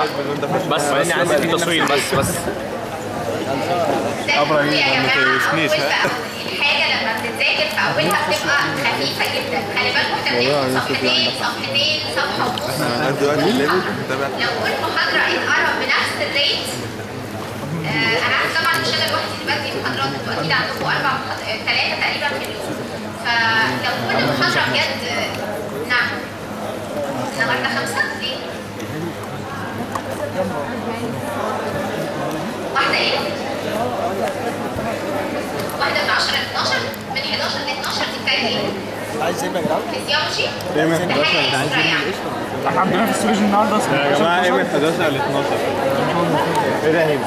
بس بس عندي في تصوير بس بس ابراهيم ما تشنيش الحاجه لما بتتذاكر في اولها بتبقى خفيفه جدا خلي بالكم احنا بناخد صفحتين صفحتين صفحه ونص انا دلوقتي الليفل متابع لو كل محاضره اتقرب بنفس الريت آه، انا عارف طبعا مش انا لوحدي اللي بدي محاضرات انتوا اكيد عندكم اربع محاضرات ثلاثه تقريبا في اليوم فلو كل محاضره بجد آه، نعم النهارده خمسه ليه؟ واحده ايه؟ واحده من 10 ل 12 من 11 ل 12 دي بتاعت ايه؟ عايز ايه يا جدعان؟ فيزيولوجي ايه من ده 11 حاجه اكسترا يعني احنا عندنا في السويج النهارده يا جماعه ايه من 11 ل 12 ايه ده هيبقى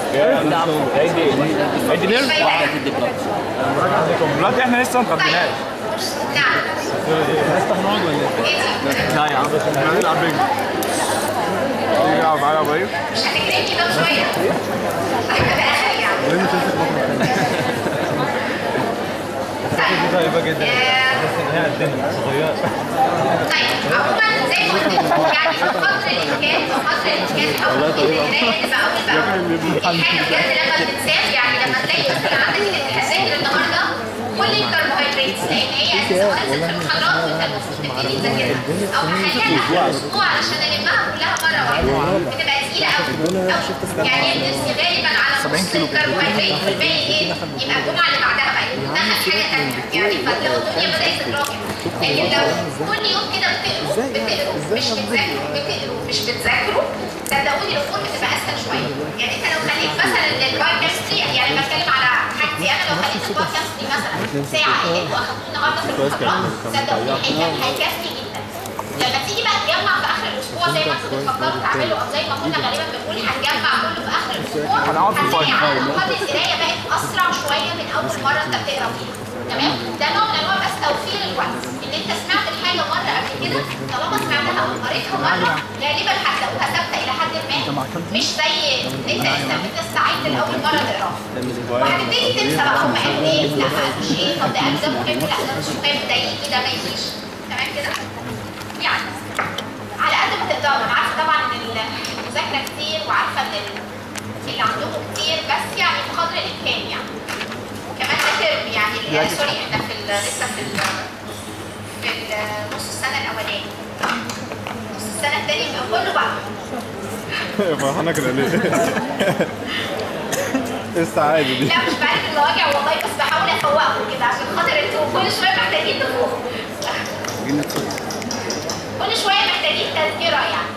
عيد نيرف واحده تدي بلاد دلوقتي احنا لسه ما خدناش نعم ايه دي؟ لا يا عم هنلعب رجل تيجي العب معايا يا ابراهيم مش هتكرمني كده شويه هيبقى اخر يعني دي طيبه جدا آه، بس ان هي قدنا صغيره طيب عموما زي ما قلت لكم يعني بقدر الامكان بقدر الامكان حاول القرايه تبقى اول باول الحاجه بجد لما بتتساب يعني لما تلاقي مثلا عندك الحساب النهارده كل الكربوهيدرات لان هي اساسا خلصت في المحاضرات وانت المفروض تبتدي تذاكرها او تخليها اسبوع علشان المها كلها مره واحده بتبقى تقيله قوي قوي يعني هي بترسي غالبا على نص الكربوهيدرات والباقي ايه يبقى الجمعه اللي بعدها بقى يدخل حاجه ثانيه يعني فتلاقوا الدنيا بدات تتراكم لكن لو كل يوم كده بتقروا بتقروا مش بتذاكروا بتقروا مش بتذاكروا صدقوني الامور بتبقى اسهل شويه يعني انت لو خليت مثلا البايو كيمستري يعني بتكلم على حاجتي انا لو خليت البايو كيمستري مثلا ساعه اللي انتوا اخدتوه النهارده في المحاضرات صدقوني هيكفي هيكفي جدا لما تيجي بقى تجمع في اخر الاسبوع زي ما انتوا بتفكروا تعملوا او زي ما كنا غالبا بنقول هنجمع كله في اخر الاسبوع هنقعد في هتلاقي الفاينل. عندك مقاطع القرايه بقت اسرع شويه من اول مره انت بتقرا فيها تمام ده نوع من انواع بس توفير الوقت ان انت سمعت الحاجه مره قبل كده طالما سمعتها او قريتها مره غالبا هتلاقوها ثابته الى حد ما مش زي ان انت لسه بتستعد لاول مره تقراها وهتبتدي تنسى بقى هم قالوا ايه لا ما قالوش ايه طب ده قال ده مهم لا ده مش مهم ده يجي ده ما يجيش تمام كده يعني على قد ما تقدروا انا عارفه طبعا ان المذاكره كتير وعارفه ان ال- اللي عندكم كتير بس يعني بقدر الامكان يعني كمان ده ترم يعني ال- سوري احنا في ال- لسه في ال- في ال- نص السنه الاولاني نص السنه الثاني بيبقى كله بقى فرحانه كده ليه؟ ايه السعاده دي؟ لا مش بعرف المواجع والله بس بحاول افوقكم كده عشان خاطر انتوا كل شويه محتاجين تفوقوا كل شويه محتاجين تذكره يعني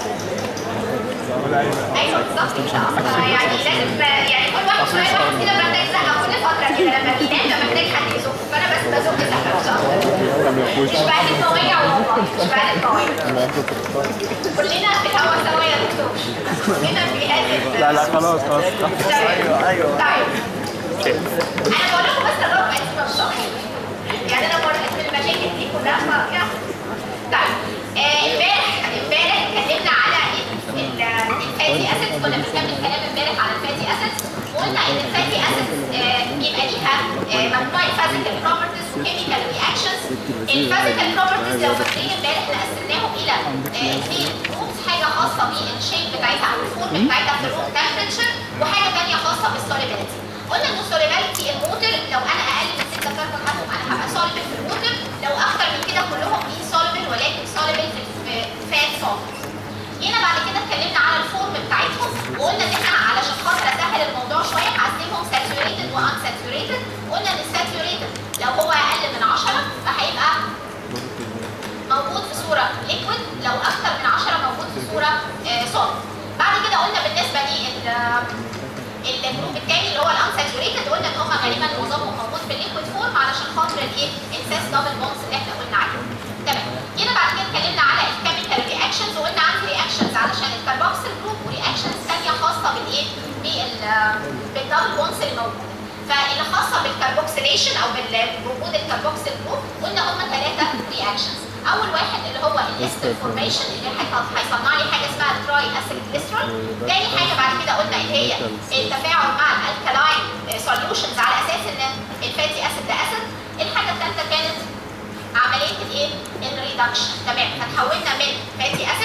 ايوه بالظبط كده اصلا يعني لازم يعني كل واحد شويه واحد كده محتاج زقه كل فتره كده لما بينام بيبقى محتاج حد يزقه فانا بس بزق زقه مش اكتر مش بعرف مواجع والله مش بعرف مواجع كلنا في الهوا سوا يا دكتور كلنا في هذه لا لا خلاص خلاص ايوه ايوه طيب انا بقول لكم بس الرقم انت مش يعني انا مريت بالمشاكل دي كلها ف يعني طيب آه، امبارح امبارح اتكلمنا على ال- ال- الفاتي اسيدز كنا بنكمل كلام امبارح على الفاتي اسيدز وقلنا ان الفاتي اسيدز بيبقى ليها آه، مجموعه فيزيكال بروبرتيز وكيميكال رياكشنز الفيزيكال بروبرتيز لو فاكرين امبارح احنا قسمناهم الى آه، اثنين جروبس حاجه خاصه بالشيب بتاعتها او الفورم بتاعتها في الروم تمبرتشر وحاجه ثانيه خاصه بالسوليبيليتي قلنا ان السوليبيليتي الموتر لو انا اقل من 6 كربون اتوم انا هبقى سوليبل في الموتر لو اكتر من كده كلهم اي سوليبل ولكن سوليبل في فات سوليبل جينا بعد كده اتكلمنا على الفورم بتاعتهم وقلنا ان احنا علشان خاطر اسهل الموضوع شويه هقسمهم ساتوريتد وان ساتوريتد قلنا ان الساتوريتد لو هو اقل من 10 فهيبقى موجود في صوره ليكويد لو اكتر من 10 موجود في صوره سوليد بعد كده قلنا بالنسبه لل الجروب الثاني اللي هو الانساتوريتد قلنا ان هم غالبا معظمهم موجود في الليكويد فورم علشان خاطر الايه انساس دبل بونز اللي احنا قلنا عليه تمام جينا بعد كده اتكلمنا على الكيميكال رياكشنز وقلنا عندي رياكشنز علشان الكربوكسيل جروب ورياكشنز ثانيه خاصه بالايه بال بالدبل بونز اللي موجوده فاللي خاصه بالكربوكسيليشن او بالوجود الكربوكسيل جروب قلنا هم ثلاثه رياكشنز اول واحد اللي هو الاستر فورميشن اللي هيط- هيصنع لي حاجه اسمها تراي اسيد جليسرول تاني حاجه بعد كده قلنا اللي هي التفاعل مع الالكالاين سوليوشنز على اساس ان الفاتي اسيد ده اسيد الحاجه الثالثه كانت عمليه الايه الريدكشن تمام فتحولنا من فاتي اسيد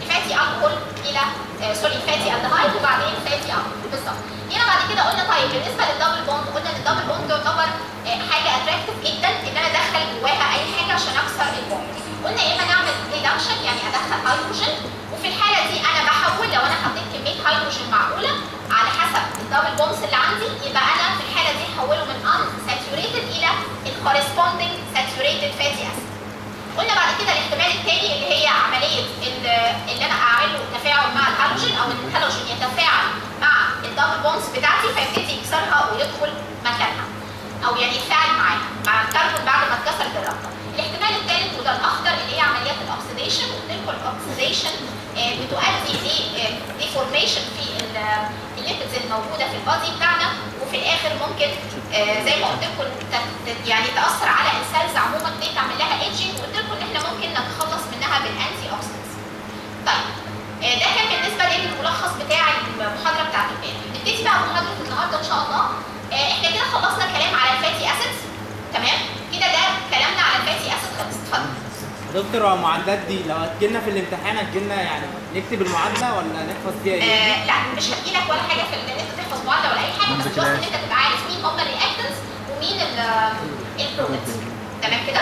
فاتي الكحول الى آه سوري فاتي الدهايد وبعدين فاتي الكحول بالظبط هنا بعد كده قلنا طيب بالنسبه للدبل بوند قلنا ان الدبل بوند تعتبر آه حاجه اتراكتيف جدا ان انا ادخل جواها اي حاجه عشان اكسر البوند قلنا يا اما نعمل ريدكشن يعني ادخل هيدروجين وفي الحاله دي انا بحول لو انا حطيت كميه هيدروجين معقوله على حسب الدبل بوندز اللي عندي يبقى انا في الحاله دي هحوله من ان ساتوريتد الى الكورسبوندينج ساتوريتد فاتي اسيد قلنا بعد كده الاحتمال الثاني اللي هي عمليه ال- اللي انا اعمل له تفاعل مع الهالوجين او ان الهالوجين يتفاعل مع الدبل بوندز بتاعتي فيبتدي يكسرها ويدخل مكانها او يعني يتفاعل معاها مع الكربون بعد ما اتكسرت الرابطه الاحتمال الثالث وده الاخطر اللي هي عمليات الاكسديشن قلت لكم الاكسديشن آه، بتؤدي لديفورميشن في ال- الليبيدز الموجوده في البادي بتاعنا وفي الاخر ممكن آه، زي ما قلت لكم ت- ت- يعني تاثر على السيلز عموما ليه تعمل لها ايدجنج وقلت لكم ان احنا ممكن نتخلص منها بالانتي اوكسيدنتس. طيب آه، ده كان بالنسبه للملخص بتاع المحاضره بتاعت امبارح. نبتدي بقى محاضره النهارده ان شاء الله. آه، احنا كده خلصنا كلام على الفاتي اسيدز تمام؟ كده ده كلامنا على الفاتي اسيد خلص اتفضل. دكتور هو المعادلات دي لو هتجيلنا في الامتحان هتجيلنا يعني نكتب المعادله ولا نحفظ فيها ايه؟ آه لا مش هتجيلك ولا حاجه في ان انت تحفظ معادله ولا اي حاجه بس بس ان انت تبقى عارف مين هم الرياكتنتس ومين البرودكتس تمام كده؟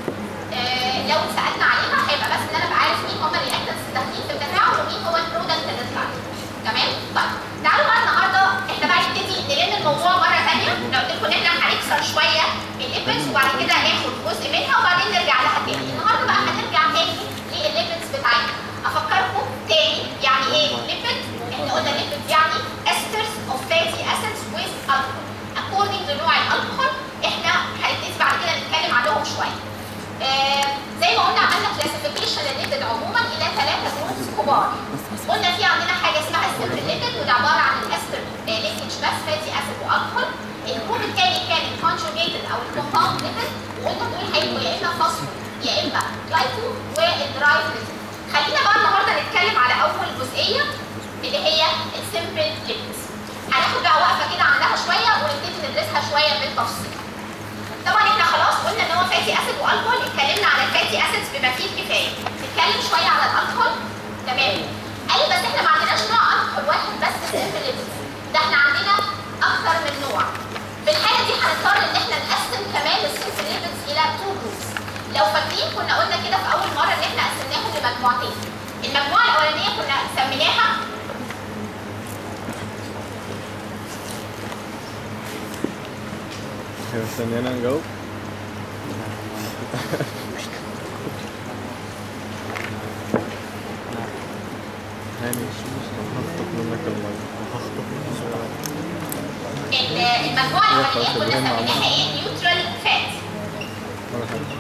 آه لو سالنا عليها هيبقى بس ان انا ابقى عارف مين هم الرياكتنتس داخلين في التفاعل ومين هو البرودكت اللي طلع تمام؟ طيب تعالوا بقى النهارده احنا بقى نبتدي نلم الموضوع مره ثانيه لو قلت لكم ان احنا هنكسر شويه الليبيدز وبعد كده هناخد جزء منها وبعدين نرجع لها تاني النهارده بقى هنرجع تاني للليبيدز بتاعتنا افكركم تاني يعني ايه ليبيد احنا قلنا ليبيد يعني esters of fatty acids with alcohol according لنوع الالكحول احنا هنبتدي بعد كده نتكلم عنهم شويه آه زي ما قلنا عملنا كلاسيفيكيشن للليبيد عموما الى ثلاثه جروبس كبار قلنا في عندنا حاجه اسمها السيمبل ليبيد وده عباره عن الاستر لينكج بس فاتي اسيد والكحول الجروب الثاني كان الكونجوجيتد او الكومباوند ليبيد وقلنا دول هيبقوا يا اما فوسفور يا اما جلايكو والدرايف ليبيد خلينا بقى النهارده نتكلم على اول جزئيه اللي هي السيمبل ليبيدز هناخد بقى وقفه كده عندها شويه ونبتدي ندرسها شويه بالتفصيل طبعا احنا خلاص قلنا ان هو فاتي اسيد والكحول اتكلمنا على الفاتي اسيدز بما فيه الكفايه نتكلم شويه على الالكحول تمام قال لي بس احنا ما عندناش نوع الكحول واحد بس سيمبل ليبيدز ده احنا عندنا اكتر من نوع في الحاله دي هنضطر ان احنا نقسم كمان السيمبل ليبيدز الى تو جروبس لو فاكرين كنا قلنا كده في اول مره ان احنا قسمناهم لمجموعتين المجموعه الاولانيه كنا سميناها هي مستنيانا نجاوب هاني هخطف منك المية هخطف ال- المجموعه الاولانيه كنا سميناها ايه نيوترال فات ولا حاجة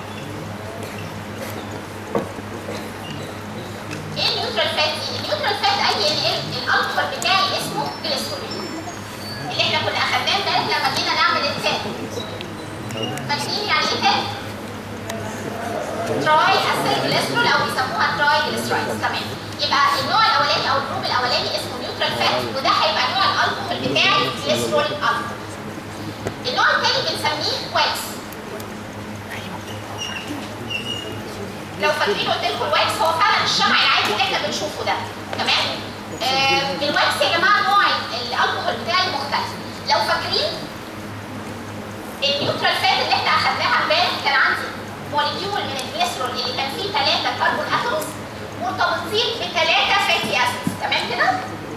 ايه النيوترال فات دي؟ النيوترال فات اي ان ايه الالكحول بتاعي اسمه جليسرول اللي احنا كنا اخدناه امبارح لما جينا نعمل التاب فاكرين يعني ايه تاب؟ تراي اسيل جليسرول او بيسموها تراي جليسرايد تمام يبقى النوع الاولاني او الجروب الاولاني اسمه نيوترال فات وده هيبقى نوع الالكحول بتاعي جليسرول الكحول النوع الثاني بنسميه واكس لو فاكرين قلت لكم الواكس هو فعلا الشمع العادي اللي احنا بنشوفه ده تمام آه الواكس يا جماعه نوع الالكحول بتاعي مختلف لو فاكرين النيوترال فات اللي احنا اخدناها امبارح كان عندي موليكيول من الجليسرول اللي كان فيه ثلاثه كربون اتومز مرتبطين بثلاثه فاتي اسيدز تمام كده؟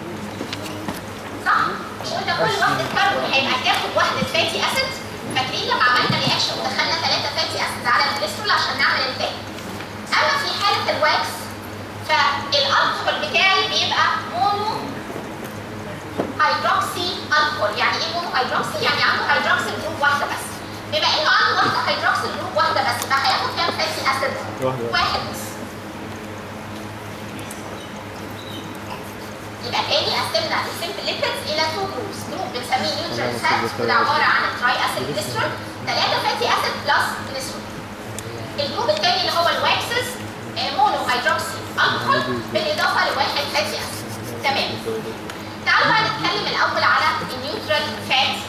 صح؟ مش قلنا كل واحده كربون هيبقى تاخد واحده فاتي اسيد فاكرين لما عملنا رياكشن ودخلنا ثلاثه فاتي اسيدز على الجليسرول عشان نعمل التاني اما في حاله الواكس فالالكحول بتاعي بيبقى مونو هيدروكسي الكحول يعني ايه مونو هيدروكسي يعني عنده هيدروكسي جروب واحده بس بما انه عنده واحده هيدروكسي جروب واحده بس يبقى هياخد كام فاتي اسيد واحدة. واحد بس يبقى تاني قسمنا السيمبل ليبيدز الى تو جروبس جروب بنسميه نيوترال فات وده عباره عن التراي اسيد جليسرول ثلاثه فاتي اسيد بلس جليسرول الجروب الثاني اللي هو الواكسز مونو هيدروكسي الكحول بالاضافه لواحد فاتي اسيد تمام تعالوا بقى نتكلم الاول على النيوترال فات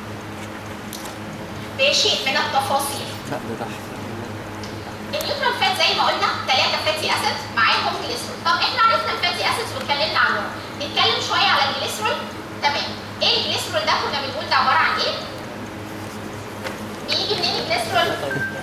بشيء من التفاصيل النيوترال فات زي ما قلنا ثلاثه فاتي اسيد معاهم جليسرول طب احنا عرفنا الفاتي اسيدز واتكلمنا عنهم نتكلم شويه على الجليسرول تمام ايه الجليسرول ده كنا بنقول ده عباره عن ايه بيجي منين الجليسرول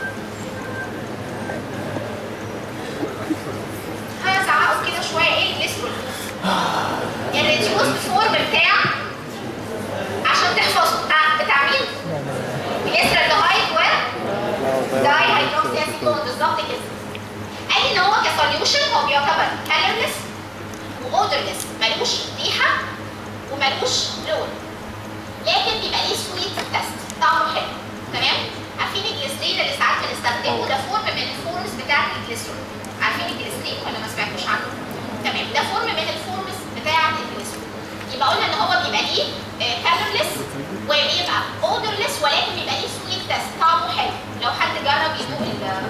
هزعقوا كده شويه ايه الجليسرول الريديوس فورم بتاع عشان تحفظه ها بتاع مين؟ جليسرالدهايد و داي هيدروكسي اسيتون بالظبط كده قال ان هو كسوليوشن هو بيعتبر كالورلس واودرلس ملوش ريحه وملوش لون لكن بيبقى ليه سويت تيست طعمه حلو تمام عارفين الجليسرين اللي ساعات بنستخدمه ده فورم من الفورمز بتاعت الجليسرول عارفين الجليسرين ولا ما سمعتوش عنه تمام ده فورم من الفورمز بتاعت الجليسرول يبقى قلنا ان هو بيبقى ليه كالورلس وبيبقى اودرلس ولكن بيبقى ليه سويت تيست طعمه حلو لو حد جرب يدوق ال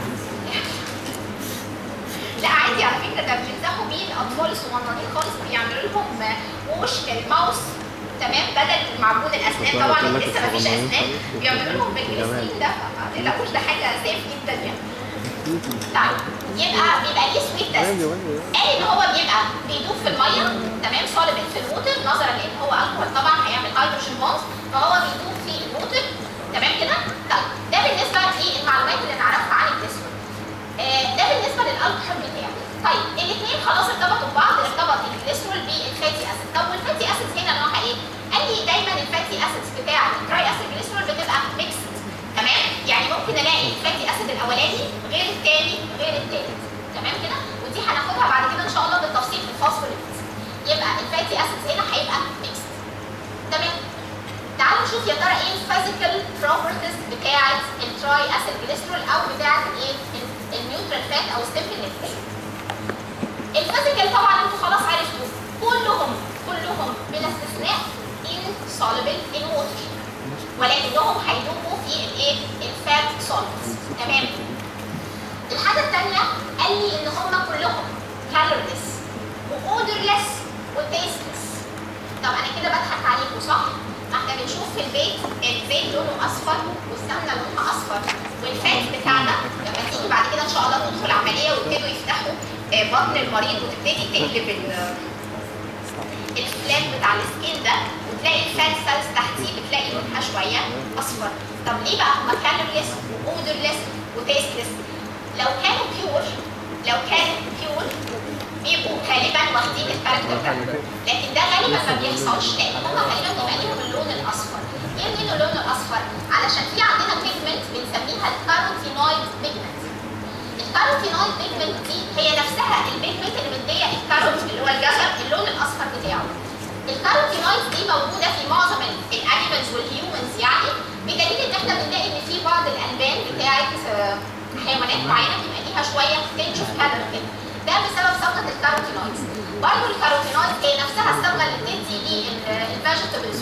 لا عادي على فكره ده بيمسحوا بيه الاطفال الصغننين خالص بيعملوا لهم وش للماوس تمام بدل معجون الاسنان طبعا لسه ما فيش اسنان بيعملوا لهم بالجليسرين ده ما تقلقوش ده حاجه سيف جدا يعني طيب يبقى بيبقى ليه سويت تيست قال ان هو بيبقى بيدوب في الميه تمام سوليبل في الووتر نظرا لان هو الكحول طبعا هيعمل هيدروجين بونز فهو بيدوب في الووتر تمام كده طيب ده بالنسبه للمعلومات اللي نعرفها عن الجليسرول آه، ده بالنسبه للالكحول بتاعه طيب الاثنين خلاص ارتبطوا ببعض ارتبط الجليسرول بالفاتي اسيد طب والفاتي اسيد هنا نوعها ايه؟ قال لي دايما الفاتي اسيدز بتاع التراي اسيد جليسرول بتبقى ميكسد تمام يعني ممكن الاقي الفاتي اسيد الاولاني غير الثاني غير الثالث تمام كده ودي هناخدها بعد كده ان شاء الله بالتفصيل في الفوسفوليبيدز يبقى الفاتي اسيدز هنا هيبقى ميكسد تمام تعالوا نشوف يا ترى ايه الفيزيكال بروبرتيز بتاعه التراي اسيد جليسرول او بتاعه الايه النيوترال فات او السيمبل ليبيد الفيزيكال طبعا انتوا خلاص عرفتوا كلهم كلهم بلا استثناء insoluble in water ولكنهم هيدوبوا في الايه الفات سولفنتس تمام الحاجه الثانيه قال لي ان هم كلهم colorless واودرلess وتيستلس طب انا كده بضحك عليكم صح؟ ما احنا بنشوف في البيت الزيت لونه اصفر والسمنه لونها اصفر والفات بتاعنا لما تيجي بعد كده ان شاء الله تدخل عمليه ويبتدوا يفتحوا آه، بطن المريض وتبتدي تقلب ال- الفلات بتاع السكين ده وتلاقي الفات سيلز تحتيه بتلاقي لونها شويه اصفر طب ليه بقى هما كالوريس واودرلس وتيستلس لو كانوا بيور لو كانوا بيور بيبقوا غالبا واخدين الكاركتر ده لكن ده غالبا ما بيحصلش لان هما غالبا بيبقى ليهم اللون الاصفر ايه اللي اللون الاصفر علشان في عندنا بيجمنت بنسميها الكاروتينويد بيجمنت الكاروتينويد بيجمنت دي هي نفسها البيجمنت اللي مديه الكاروت اللي هو الجزر اللون الاصفر بتاعه الكاروتينويد دي موجوده في معظم الانيمالز والهيومنز يعني بدليل ان احنا بنلاقي ان في بعض الالبان بتاعت آه، حيوانات معينه بيبقى ليها شويه تنش اوف كلر كده ده بسبب صبغه الكاروتينويدز برضه الكاروتينويد هي نفسها الصبغه اللي بتدي للفيجيتابلز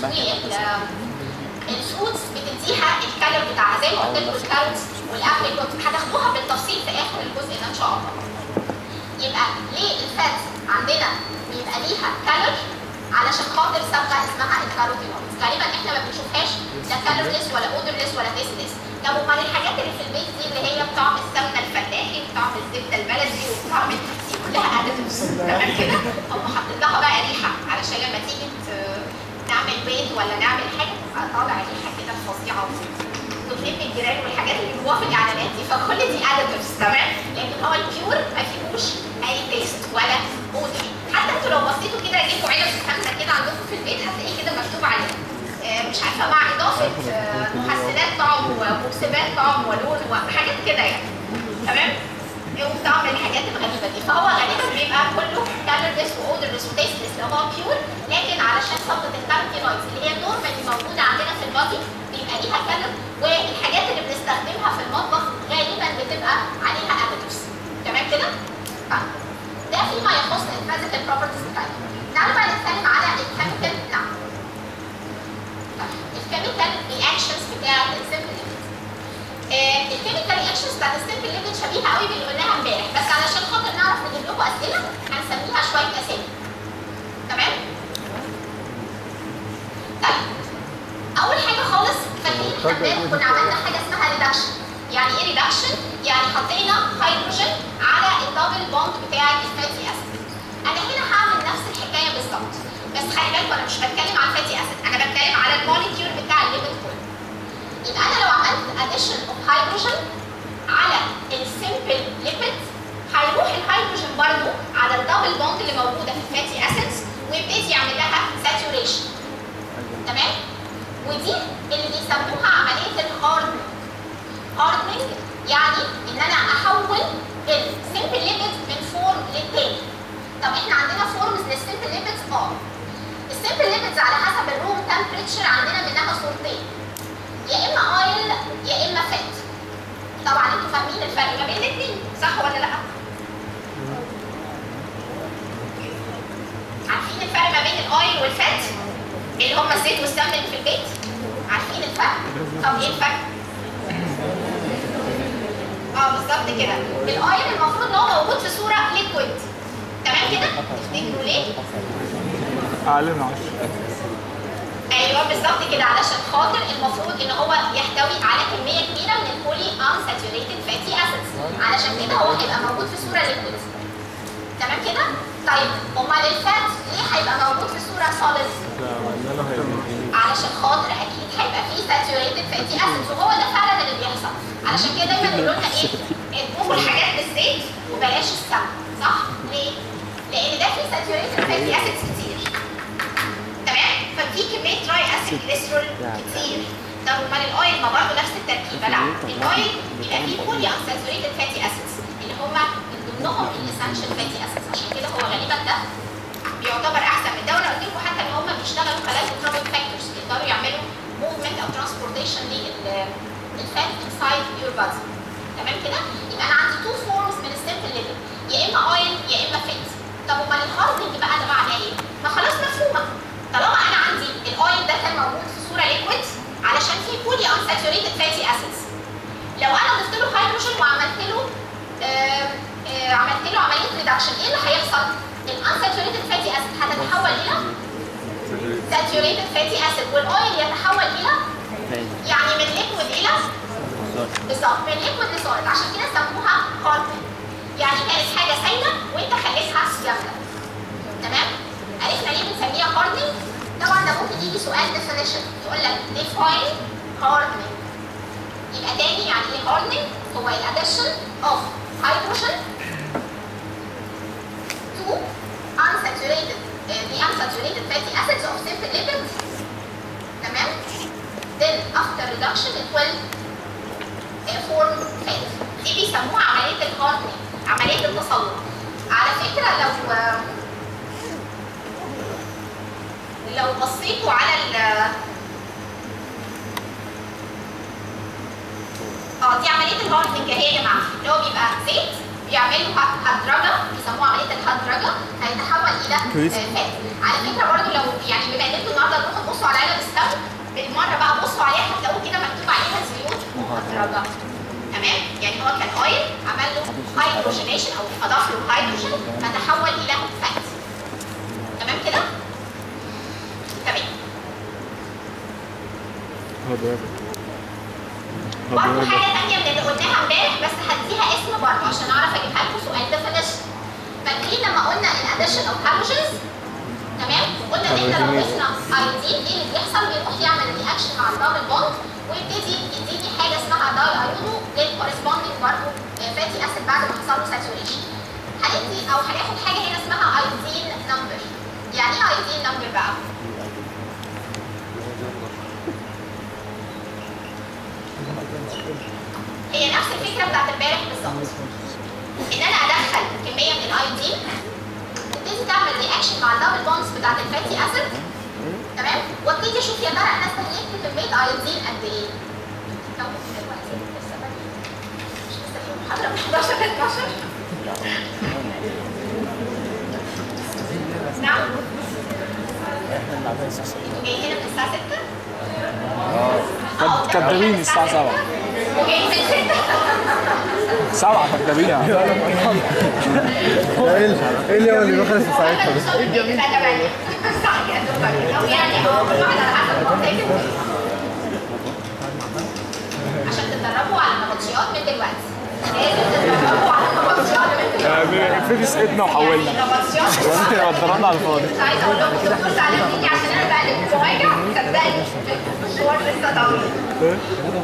الفروتس بتديها الكالر بتاعها زي ما قلت لكم الكاروتس والابل كنت هتاخدوها بالتفصيل في اخر الجزء ده ان شاء الله يبقى ليه الفات عندنا بيبقى ليها كالر علشان خاطر صبغه اسمها الكاروتينويدز غالبا احنا ما بنشوفهاش لا كالورلس ولا اودرلس ولا تيستلس طب امال الحاجات اللي في البيت دي اللي هي بطعم السمنه الفلاحي وطعم الزبده البلدي وطعم دي كلها اديتيفز تمام كده هم حاطين لها بقى ريحه علشان لما تيجي ت- نعمل بيض ولا نعمل حاجه تبقى طالع ريحه كده فظيعه وتغلب الجيران والحاجات اللي جواها في الاعلانات دي فكل دي اديتيفز تمام لكن هو البيور ما فيهوش اي تيست ولا اودر حتى انتوا لو بصيتوا كده جبتوا علب سمنه كده عندكم في البيت هتلاقيه كده مكتوب عليه آه، مش عارفه مع اضافه آه، محسنات طعم ومكسبات طعم ولون وحاجات كده يعني تمام وبطعم الحاجات الغريبه دي فهو غالبا بيبقى كله كالورلس واودرلس وتيستلس لو هو بيور لكن علشان صبغه الكاروتينويدز اللي هي نورمالي موجوده عندنا في البادي بيبقى ليها كالر والحاجات اللي بنستخدمها في المطبخ غالبا بتبقى عليها اديتيفز تمام كده؟ طيب ده فيما يخص الفيزيكال بروبرتيز بتاعتها تعالوا بقى نتكلم على الكيميكال نعم الكيميكال رياكشنز بتاعت السيمبل ليبيد الكيميكال رياكشنز بتاعت السيمبل ليبيد شبيهه قوي باللي قلناها امبارح بس علشان خاطر نعرف نجيب لكم اسئله هنسميها شويه اسامي تمام؟ طيب اول حاجه خالص فاكرين احنا امبارح كنا عملنا حاجه اسمها ريدكشن يعني ايه ريدكشن؟ يعني حطينا هيدروجين خلي بالكم انا مش بتكلم على الفاتي اسيد انا بتكلم على الموليكيول بتاع الليبيد كله يبقى انا لو عملت اديشن اوف هيدروجين على السمبل ليبيد هيروح الهيدروجين برضو على الدبل بوند اللي موجوده في الفاتي اسيدز ويبتدي يعمل لها ساتوريشن تمام ودي اللي بيسموها عمليه الهارد هاردنج يعني ان انا احول السمبل ليبيد من فورم للتاني طب احنا عندنا فورمز للسمبل ليبيدز اه السمبل ليبيدز على حسب الروم تمبريتشر عندنا منها صورتين يا اما اويل يا اما فات طبعا انتوا فاهمين الفرق ما بين الاثنين صح ولا لا عارفين الفرق ما بين الاويل والفات اللي هم الزيت والسمن اللي في البيت عارفين الفرق طب ايه الفرق اه بالظبط كده الاويل المفروض ان هو موجود في صوره ليكويد تمام كده تفتكروا ليه اقل من 10 ايوه بالظبط كده علشان خاطر المفروض ان هو يحتوي على كميه كبيره من البولي unsaturated fatty acids علشان كده هو هيبقى موجود في صوره ليكويد تمام كده طيب امال الفات ليه هيبقى موجود في صوره solid ده عملنا له هيبقى علشان خاطر اكيد هيبقى فيه ساتوريتد فاتي اسيدز وهو ده فعلا اللي بيحصل علشان كده دايما يقولوا لنا ايه اطبخوا الحاجات بالزيت وبلاش السمن صح ليه لان ده فيه ساتوريتد فاتي اسيدز كتير تمام ففي كميه دراي اسيد جليسرول كتير طب امال الاويل ما برضه نفس التركيبه لا الاويل بيبقى فيه بولي انساتوريتد فاتي اسيدز اللي هم من ضمنهم الاسنشال فاتي اسيدز عشان كده هو غالبا ده بيعتبر احسن من ده وانا قلت لكم حتى ان هم بيشتغلوا خلايا كنترول فاكتورز بيقدروا يعملوا موفمنت او ترانسبورتيشن للفات انسايد يور بادي تمام كده يبقى انا عندي تو فورمز من السمبل ليفل يا اما اويل يا اما فات طب امال الهاردنج بقى ده معناه ايه؟ ما خلاص مفهومه طالما انا عندي الاويل ده كان موجود في صوره ليكويد علشان فيه بولي انساتوريتد فاتي اسيدز لو انا ضفت له هيدروجين وعملت له آه آه عملت له عمليه ريدكشن ايه اللي هيحصل؟ الانساتوريتد فاتي اسيد هتتحول الى ساتوريتد فاتي اسيد والاويل يتحول الى يعني من ليكويد الى بالظبط من ليكويد لسوليد عشان كده سموها هاردنج يعني كانت حاجه سايله وانت خليتها جامده تمام عرفنا ليه بنسميها هاردنج طبعا ده ممكن يجي سؤال ديفينيشن يقول لك define hardening يبقى تاني يعني ايه hardening هو الاديشن اوف hydrogen to unsaturated uh, the unsaturated fatty acids of simple lipids تمام then after reduction it will uh, form fat دي بيسموها عمليه الهاردنج عمليه التصلب على فكره لو لو بصيتوا على ال اه دي عمليه الهاردنج اهي يا جماعه اللي هو بيبقى زيت بيعملوا هدرجه بيسموها عمليه الهدرجه هيتحول الى آه، فات على فكره برضو لو يعني بما ان انتوا النهارده تروحوا تبصوا على علب السمن بالمره بقى بصوا عليها هتلاقوا كده مكتوب عليها زيوت مهدرجه تمام يعني هو كان اويل عمل له هيدروجينيشن او اضاف له هيدروجين فتحول الى فات تمام كده تمام هو ده برضه حاجه ثانيه من اللي قلناها امبارح بس هديها اسم برضه عشان اعرف اجيبها لكم سؤال ديفينيشن فاكرين لما قلنا الاديشن اوف هالوجنز تمام قلنا ان احنا لو ضفنا ايودين ايه اللي بيحصل بيروح يعمل رياكشن مع الدبل بوند ويبتدي يديني حاجه اسمها داي ايودو للكورسبوندنج برضه فاتي اسيد بعد ما حصل له ساتوريشن هندي او هناخد حاجه هنا اسمها ايودين نمبر يعني ايه ايودين نمبر بقى؟ هي نفس الفكره بتاعت امبارح بالظبط ان انا ادخل كميه من الايودين تبتدي تعمل رياكشن مع الدبل بونز بتاعت الفاتي اسيد تمام وابتدي اشوف يا ترى انا استهلكت كميه ايودين قد ايه طب دلوقتي لسه بدري. مش لسه في محاضره من 11 ل 12 نعم انتوا جايين هنا من الساعه 6 اه كدابين الساعة 7 وجايين من 6 7 كدابين يعني ايه ال- ايه اليوم اللي بيخلص في ساعتها ده؟ صح كده دوبك. أو يعني هو كل واحد على حسب ما هو ذاكر. عشان تتدربوا على النبطشيات من دلوقتي لازم تتدربوا على النبطشيات افرضي سقطنا وحولنا النبطشيات اتضربنا على الفاضي مش عايزه اقول لكم الدكتور ساعدني عشان انا بقلب مواجع صدقني المشوار لسه طويل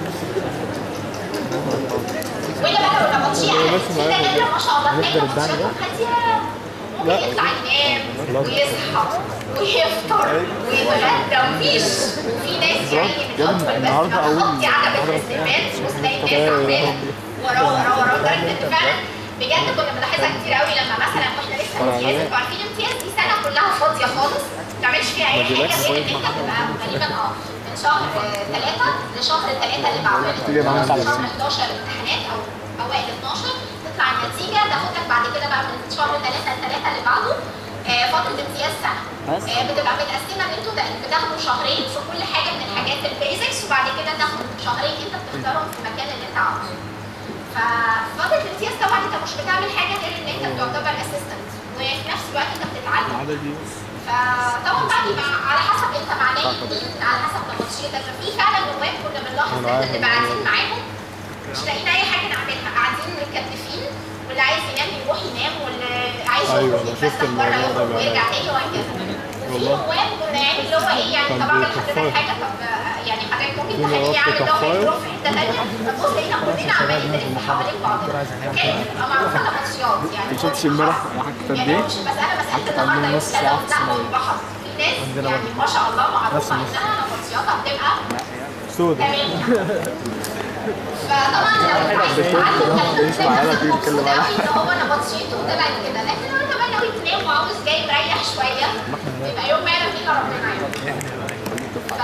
ولا بقى لو نبطشيه كده كده ما شاء الله تلاقي نبطشياتهم هاديه ممكن يطلع ينام ويصحى ويفطر ويتغدى ومفيش وفي ناس يعني بتدخل بس بتغطي عجبة الاستقبال تبص تلاقي الناس عمالة وراه وراه وراه لدرجة ان فعلا بجد كنا بنلاحظها كتير قوي لما مثلا واحنا لسه امتياز انتوا عارفين امتياز دي سنة كلها فاضية خالص ما تعملش فيها اي حاجة غير ان انت تبقى تقريبا اه من شهر ثلاثة لشهر ثلاثة اللي بعده شهر 11 امتحانات او اوائل 12 تطلع النتيجة تاخدك بعد كده بقى من شهر 3 لثلاثة اللي بعده آه، فترة امتياز سنة آه، بتبقى متقسمة ان انتوا تق- بتاخدوا شهرين في كل حاجة من الحاجات البيزكس وبعد كده تاخد شهرين انت بتختارهم في المكان اللي انت عاوزه. ففترة الامتياز طبعا انت مش بتعمل حاجة غير ان انت بتعتبر اسيستنت وفي نفس الوقت انت بتتعلم. فطبعا بقى بيبقى على حسب انت مع نايم مين على حسب نبطشيتك ففي فعلا نواب كنا بنلاحظ ان احنا نبقى قاعدين معاهم مش لاقيين اي حاجه نعملها قاعدين متكتفين واللي عايز ينام يروح ينام واللي عايز يخرج يتفسح بره يخرج ويرجع تاني وهكذا وفي نواب كنا يعني اللي هو ايه يعني طب اعمل لحضرتك حاجه طب آه، يعني حضرتك ممكن تخليني اعمل ده ويروح في حته ثانيه فتبص لقينا كلنا عمالين نلف حوالين بعضنا كانت بتبقى معروفه نبطشيات يعني شفتش امبارح حكيت قد يعني ايه؟ مش مسألة مسألة النهارده يوم تلاقوا لحمة وبحر في ناس يعني ما شاء الله معروفة انها نبطشياتها بتبقى سودا تمام فطبعا لو عايز تتعلم تعالى تيجي مبسوط تتكلم قوي ان هو نبطشيته طلعت كده لكن لو انت بقى ناوي تنام وعاوز جاي مريح شوية يبقى يوم ما يعلم فيه إلا ربنا يعني ف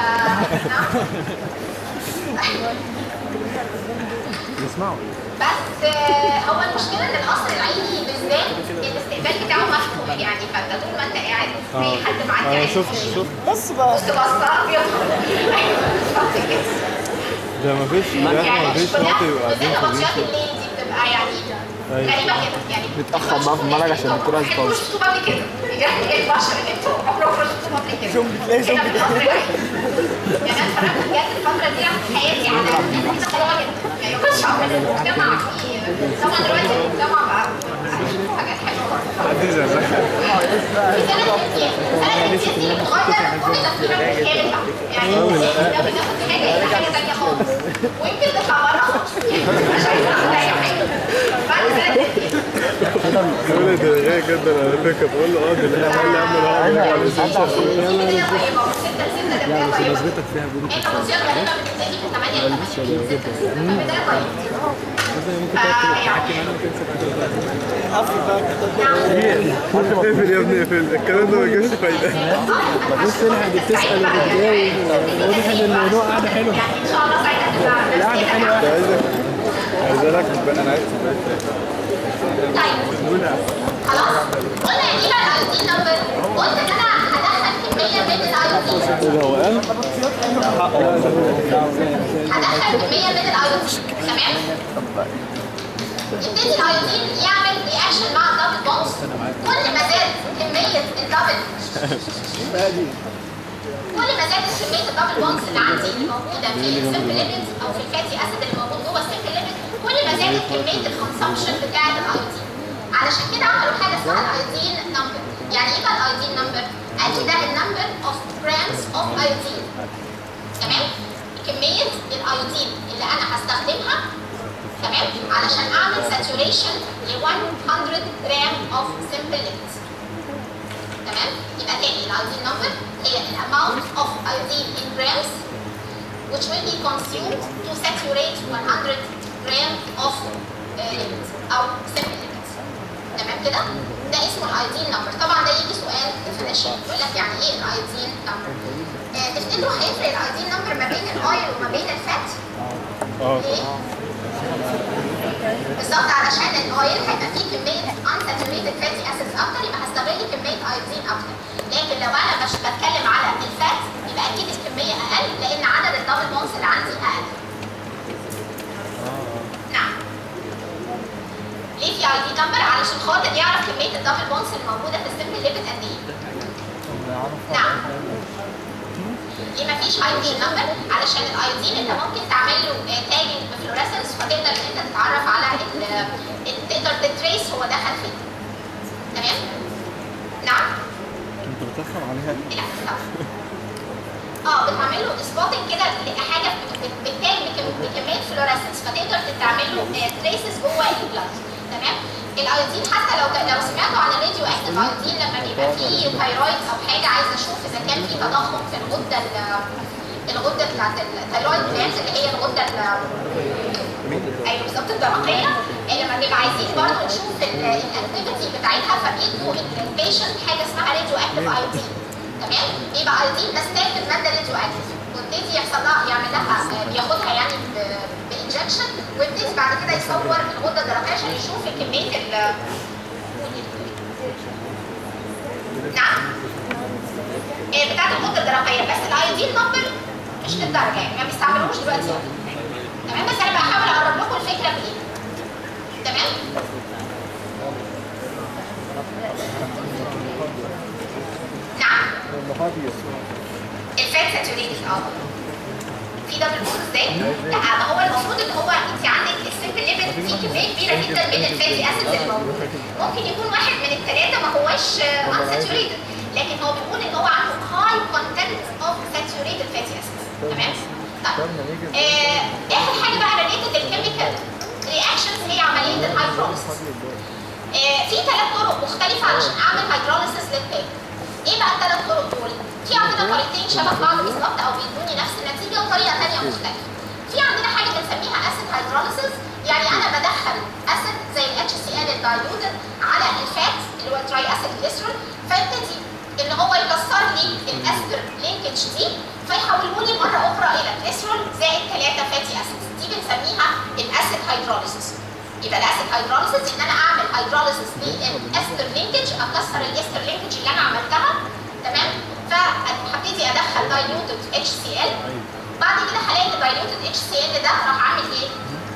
يسمعوا بس آه، هو المشكله ان القصر العيني بالذات الاستقبال بتاعه مفتوح يعني فانت طول ما انت قاعد في حد معدي انا عليك شفت شفت بس بقى بص بصه بيدخل بالظبط كده. ده مفيش ده يعني مش مفيش كلها وقت يبقى بالذات قاعدين نبطشيات فاضيين الليل دي بتبقى يعني أيوة. غريبه كده يعني نتأخر بقى في الملعب عشان الدكتور عايز يخلص يخلص. شفتوا قبل كده يعني ايه البشر انتوا عمركم ما شفتوا قبل كده زومبي، تلاقي كده زومبي. بالقصر العيني. يعني انا اتفرجت بجد الفتره دي على حياتي على ناس متخيله جدا ما يخش على المجتمع فيه طبعا دلوقتي المجتمع بقى حاجات حلوه عدي زي ده في سنة الامتياز، سنة الامتياز دي بتغير كل تفكيرك بالكامل بقى. يعني لو بتاخد حاجة إلى حاجة تانية خالص. ويمكن تطلع بره خالص. مش عايزة تاخد أي حاجة. بعد سنة الامتياز. بقول ده غير جدا على فكره بقول له اه ده اللي احنا قلنا عم الهوا على الاسنشال دي بداية طيبة وستة لستة ده بداية طيبة. انت مصير غالبا بتبتدي من 8 ل 8 ستة لستة ده بداية طيبة. اقفل يا ابني اقفل الكلام ده ما يجيبش فايده بص انا بتسأل وبتجاوب واضح ان الموضوع قاعدة حلوة يعني ان شاء الله ساعتها تبقى القعدة حلوة عايزك عايزك انا عايز طيب خلاص قلنا يعني ايه بقى الاي دي نمبر قلت ان انا هدخل كميه من الاي دي كده هو قال هدخل كميه من الايودين تمام يبتدي الايودين يعمل رياكشن مع الدبل بونز كل ما زاد كميه الدبل كل ما زادت كميه الدبل بونز اللي عندي اللي موجوده في السمبل ليبيدز او في الفاتي اسيد اللي موجود جوه السمبل ليبيد كل ما زادت كميه الكونسبشن بتاعه الايودين علشان كده عملوا حاجه اسمها الايودين نمبر يعني ايه بقى الايودين نمبر؟ قال لي ده النمبر اوف جرامز اوف ايودين تمام؟ كميه الايودين اللي انا هستخدمها تمام علشان اعمل saturation ل 100 جرام اوف simple lipids تمام يبقى تاني الايودين نمبر هي ال amount of iodine in grams which will be consumed to saturate 100 gram of uh, lipids او simple lipids تمام كده ده اسمه الايودين نمبر طبعا ده يجي سؤال definition يقول لك يعني ايه الايودين نمبر آه تفتكروا هيفرق الايودين نمبر ما بين الاويل وما بين الفات اه ليه؟ بالظبط علشان الاويل هيبقى فيه كميه unsaturated fatty acids اكتر يبقى هستغل كميه ايودين اكتر لكن لو انا مش بتكلم على الفات يبقى اكيد الكميه اقل لان عدد الدبل بونز اللي عندي اقل نعم ليه في اي دي نمبر علشان خاطر يعرف كميه الدبل بونز اللي موجوده في السمبل ليبيد قد ايه نعم ليه مفيش ايودين نمبر علشان الايودين انت ممكن تعمل له تاجنج بفلوريسنس فتقدر ان انت تتعرف على ال- ال- تقدر تتريس هو دخل فين تمام نعم انت بتسخن عليها لا لا. اه بتعمل له سبوتنج كده لحاجه بتتاج بكم- بكميه فلوريسنس فتقدر تعمل له تريسز جوه البلاد تمام الايودين حتى لو لو سمعتوا عن الراديو اكتيف ايودين لما بيبقى فيه ثايرويد او حاجه عايزه اشوف اذا كان في تضخم في الغده ال- الغده بتاعت الثايرويد جلاند اللي هي الغده ال- ايوه بالظبط الدماغيه لما بنبقى عايزين برضه نشوف الاكتيفيتي بتاعتها فبيدوا البيشنت حاجه اسمها راديو اكتيف ايودين تمام يبقى ايودين ده ستاندرد ماده راديو اكتيف ويبتدي يحصل لها يعمل لها آه، بياخدها يعني بانجكشن ويبتدي بعد كده يصور الغده الدرقيه عشان يشوف كميه ال نعم إيه بتاعت الغده الدرقيه بس الايودين نمبر مش للدرجه يعني ما بيستعملوش دلوقتي تمام بس انا بحاول اقرب لكم الفكره بايه تمام نعم الفات ساتوريتد اه في دبل بوند ازاي؟ لا ما هو المفروض ان هو انت عندك السيمبل ليفل فيه كميه كبيره جدا من الفاتي اسيدز اللي موجوده ممكن يكون واحد من الثلاثه ما هوش انساتوريتد لكن هو بيقول ان هو عنده هاي كونتنت اوف ساتوريتد فاتي اسيدز تمام؟ طيب آه، اخر حاجه بقى ريليتد الكيميكال رياكشنز هي عمليه الهايدروليسيس آه، في ثلاث طرق مختلفة علشان أعمل هيدروليسيس للتاج. إيه بقى الثلاث طرق دول؟ في عندنا طريقتين شبه بعض بالظبط أو بيدوني نفس النتيجة وطريقة ثانية مختلفة. في عندنا حاجة بنسميها أسيد هيدروليسيس يعني أنا بدخل أسيد زي ال HCl الدايلوتد على الفات اللي هو التراي أسيد جليسرول فيبتدي إن هو يكسر لي الأستر لينكج دي فيحوله لي مرة أخرى إلى جليسرول زائد 3 فاتي أسيدز دي بنسميها الأسيد هيدروليسيس. يبقى الاسيد هيدروليسيس ان انا اعمل هيدروليسيس للاستر لينكج اكسر الاستر لينكج اللي انا عملتها تمام فهبتدي ادخل دايلوتد اتش سي ال بعد كده هلاقي الدايلوتد اتش سي ال ده راح عامل ايه؟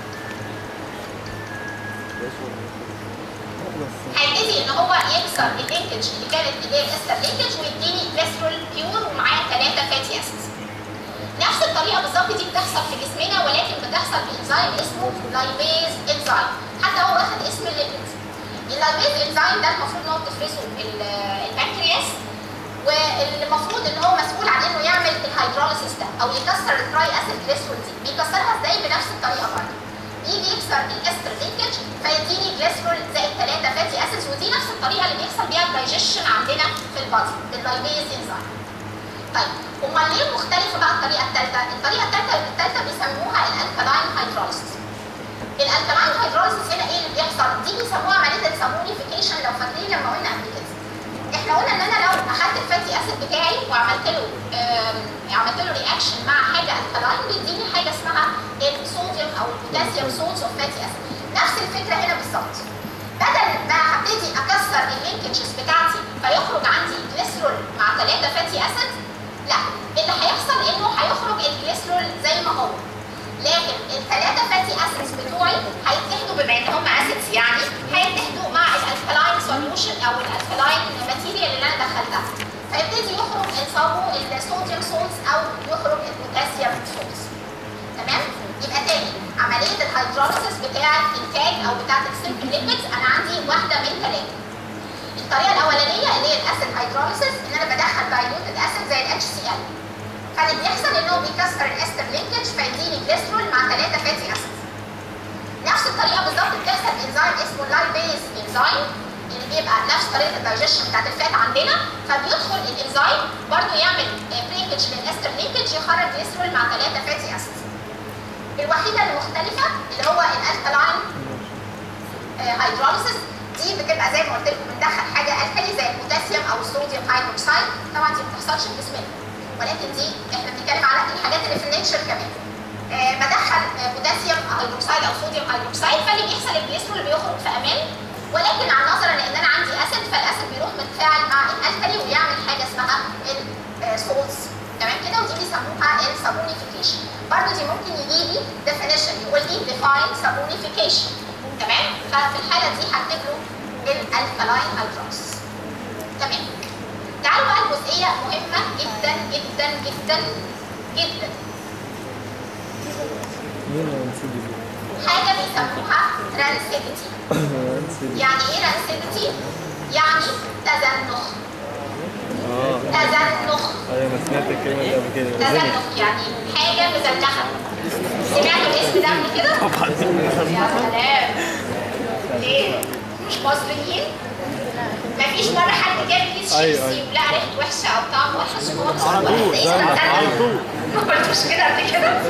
هيبتدي ان هو يكسر اللينكج اللي كانت اللي هي الاستر لينكج ويديني جليسرول بيور ومعاه ثلاثه فاتي اسيدز نفس الطريقه بالظبط دي بتحصل في جسمنا ولكن بتحصل بانزيم اسمه لايبيز انزيم حتى هو واخد اسم الليبيد اللايبيز انزيم ده المفروض ان هو بتفرزه ال- البنكرياس والمفروض ان هو مسؤول عن انه يعمل الهيدروليسيس ده او يكسر التراي اسيد جليسرول دي بيكسرها ازاي بنفس الطريقه برضه يجي يكسر الاستر لينكج فيديني جليسرول زائد 3 فاتي اسيدز ودي نفس الطريقه اللي بيحصل بيها الدايجيشن عندنا في البادي اللايبيز انزيم طيب امال ليه مختلفه بقى الطريقه الثالثه؟ الطريقه الثالثه الثالثه بيسموها الالكالاين هيدروليسيس. الالكالاين هيدروليسيس هنا ايه اللي بيحصل؟ دي بيسموها عمليه السابونيفيكيشن لو فاكرين لما قلنا قبل كده. احنا قلنا ان انا لو اخدت الفاتي اسيد بتاعي وعملت له آم، عملت له رياكشن مع حاجه الكالاين بيديني حاجه اسمها الصوديوم او البوتاسيوم سولز اوف فاتي اسيد. نفس الفكره هنا بالظبط. بدل ما هبتدي اكسر اللينكجز بتاعتي فيخرج عندي جليسرول مع ثلاثه فاتي اسيد لا اللي هيحصل انه هيخرج الجليسرول زي ما هو لكن الثلاثه فاتي اسيدز بتوعي هيتحدوا بما ان هم اسيدز يعني هيتحدوا مع الالكالاين سوليوشن او الالكالاين ماتيريال اللي انا دخلتها فيبتدي يخرج الصابو الصوديوم سولز او يخرج البوتاسيوم سولز تمام يبقى تاني عمليه الهيدروليسيس بتاعه انتاج او بتاعه السيمبل ليبيدز انا عندي واحده من ثلاثه الطريقه الاولانيه اللي هي الاسيد هيدروليسيس ان انا بدخل دايلوتد اسيد زي الاتش سي ال فاللي بيحصل ان هو بيكسر الاستر لينكج فيديني جليسرول مع ثلاثه فاتي اسيد نفس الطريقه بالظبط بتحصل بانزيم اسمه اللايبيز انزيم اللي بيبقى نفس طريقه الدايجيشن بتاعت الفات عندنا فبيدخل الانزيم برضه يعمل بريكج للاستر لينكج يخرج جليسرول مع ثلاثه فاتي اسيد الوحيده المختلفه اللي هو الالكالاين هيدروليسيس دي بتبقى زي ما قلت لكم بندخل حاجه الكالي زي البوتاسيوم او الصوديوم هيدروكسيد طبعا دي ما بتحصلش في جسمنا ولكن دي احنا بنتكلم على الحاجات اللي في النيتشر كمان آه بدخل آه، بوتاسيوم هيدروكسيد او صوديوم هيدروكسيد فاللي بيحصل الجليسرول بيخرج في امان ولكن عن نظرا لان انا عندي اسيد فالاسيد بيروح متفاعل مع الالكالي ويعمل حاجه اسمها السولز تمام كده ودي بيسموها السابونيفيكيشن برضه دي ممكن يجي لي ديفينيشن يقول لي ديفاين سابونيفيكيشن تمام ففي الحاله دي هكتب له الالكالاين هيدروكس تمام تعالوا بقى الجزئيه مهمه جدا جدا جدا جدا جدا حاجه بيسموها رانسيديتي يعني ايه رانسيديتي؟ يعني تزنخ تزنخ ايوه انا سمعت الكلمه دي قبل كده تزنخ يعني حاجه مزنخه سمعتوا الاسم ده قبل كده؟ طبعا يا سلام ليه؟ مش مصريين؟ مفيش مرة حد جاب كيس أيوة، شيبسي أيوة. ولقى ريحته وحشة أو طعمه وحش وهو بصراحة ايه ده على طول ما قلتوش كده قبل كده؟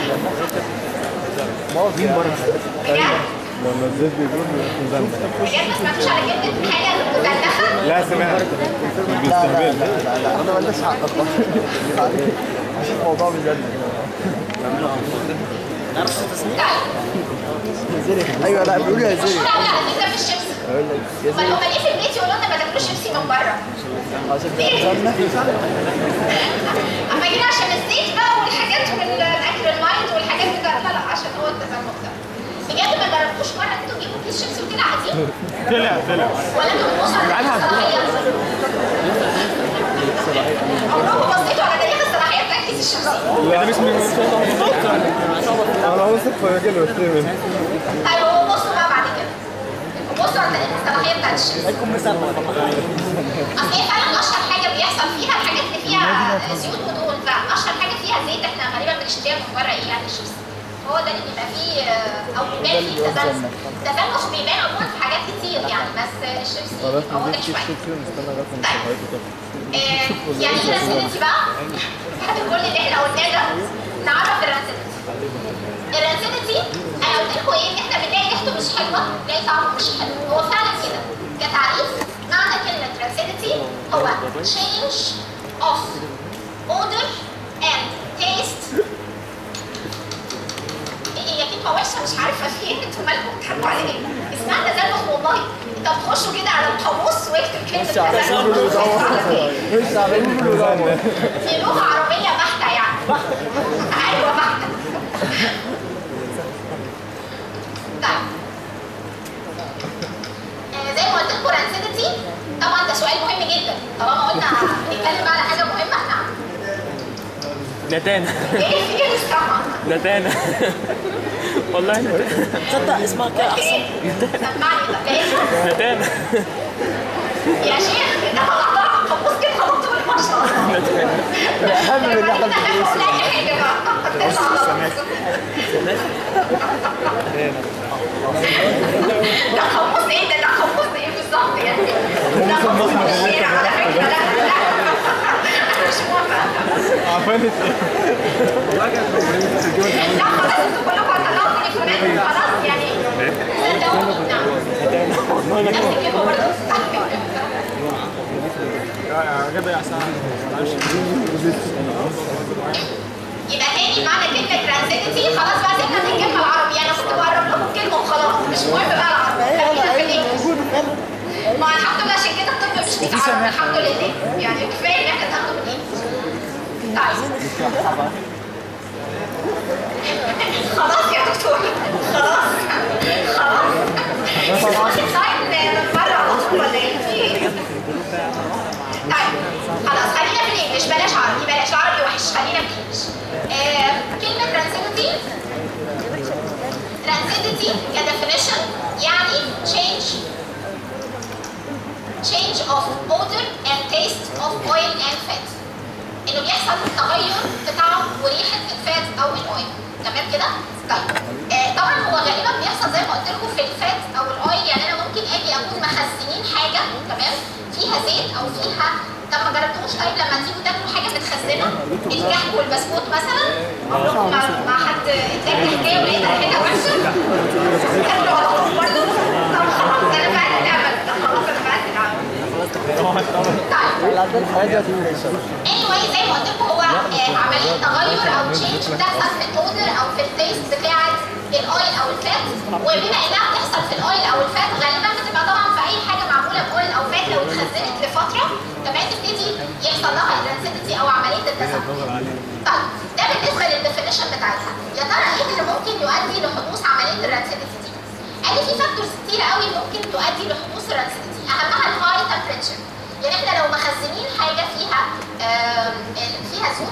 بجد؟ لما الزيت بيقول مزمت بجد ما سمعتوش على كلمة حاجة مزنخة؟ لا سمعت مش بيستهبل انا ما عنديش حق مش الموضوع بجد طيب ايوه لا بيقولوا يا مش زيري على فكرة في الشيبسي اقول لك يا امال زيري هما ليه في البيت يقولوا لنا ما تاكلوش شيبسي من بره؟ عشان كده مزمة اما جينا عشان الزيت بقى والحاجات والاكل المايند والحاجات دي لا لا عشان هو التزمت ده بجد ما جربتوش مره انتوا تجيبوا كيس شيبسي وكده عادي طلع طلع ولا انتوا بتبصوا على تاريخ الصلاحيه عمركم بصيتوا على تاريخ الصلاحيه بتاع كيس الشيبسي ده مش من انا واثق في راجل واشتري منه طيب هو بصوا بقى بعد كده بصوا على تاريخ الصلاحيه بتاعت الشيبسي هيكون مسمى اصل هي فعلا اشهر حاجه بيحصل فيها الحاجات اللي فيها زيوت ودهون فاشهر حاجه فيها زيت احنا غالبا بنشتريها من بره ايه يعني الشيبسي هو ده اللي بيبقى فيه آه، او بيبان فيه تزنخ تزنخ بيبان عموما في حاجات كتير يعني بس الشيبسي خلاص بيبقى واضح نجيب كيس شويه شيبسي ونستنى لغايه ما صحيته طبعا آه، يعني ايه رانسيدتي بقى؟ بعد كل اللي احنا قلناه ده نعرف الرانسيدتي الرانسيدتي انا قلت لكم ايه ان احنا بنلاقي ريحته مش حلوه بنلاقي طعمه مش حلو هو فعلا كده كتعريف معنى كلمه رانسيدتي هو change of odor and taste هي كلمة وحشة مش عارفة فين انتوا مالكم بتضحكوا على ايه؟ اسمها تزلخ والله انت بتخشوا كده على القاموس واكتب كلمة مش عارفين تزلخ يدور مش عارفين يدور دي لغة عربية بحتة يعني أيوة بحتة طيب آه، زي ما قلت لكم رانسيدتي طبعا ده سؤال مهم جدا طالما قلنا نتكلم بقى على حاجة مهمة احنا نتانا ايه في ايه مستمع؟ نتانا والله نتانا تصدق اسمها كده احسن سمعني طب ايه؟ نتانا يا شيخ انت طلعتها على القاموس كده خلطت بالبشرة اهم من اللي احنا بندرسه ده قاموس ايه ده ده قاموس ايه بالظبط يعني ده قاموس مش شيرة على فكرة لا لا انا مش موافقة عفانت لا خلاص انتوا كلكم هتطلعوا تليفونات خلاص يعني صدقوني نعم نفسكم برضه كده يا سلام يبقى تاني معنى كلمة ترانزيتي خلاص بقى سيبنا من الكلمة العربي انا كنت بقرب لكم كلمة وخلاص مش مهم بقى العربي خلينا في الانجليزي ما الحمد لله عشان كده الطب مش بيتعرف الحمد لله يعني كفايه ان احنا تاخده من طيب خلاص يا دكتور خلاص خلاص مش واخد ساين من بره على طول ولا ايه في ايه؟ طيب خلاص خلينا في الانجليش بلاش عربي بلاش عربي وحش خلينا في الانجليش آه كلمة ترانسيدتي ترانسيدتي كدefinition يعني change change of odor and taste of oil and fat انه بيحصل تغير في طعم وريحه الفات او الاويل تمام كده؟ طيب آه طبعا هو غالبا بيحصل زي ما قلت لكم في الفات او الاويل يعني انا ممكن اجي اكون مخزنين حاجه تمام فيها زيت او فيها طب ما جربتوش طيب لما تيجوا تاكلوا حاجه متخزنه الكحك والبسكوت مثلا عمركم مع مع حد اداك حكايه ولقيتها ريحتها وحشه تاكلوا على طول برضه طب خلاص انا بعت الامل خلاص انا بعت الامل طيب اللي عندنا حاجه دي anyway زي ما قلت لكم هو آه، عمليه تغير او تشينج بتحصل في الاودر او في التيست بتاعه الاويل او الفات وبما انها بتحصل في الاويل او الفات غالبا بتبقى طبعا في اي حاجه معموله باويل او فات لو اتخزنت لفتره تمام تبتدي يحصل لها الرانسيدتي او عمليه التسمم. طيب ده بالنسبه للديفينيشن بتاعتها يا ترى ايه اللي ممكن يؤدي لحدوث عمليه الرانسيدتي دي؟ قال لي في فاكتورز كتير قوي ممكن تؤدي لحدوث الرانسيدتي اهمها الهاي تمبريتشر يعني احنا لو مخزنين حاجه فيها آم، فيها زيوت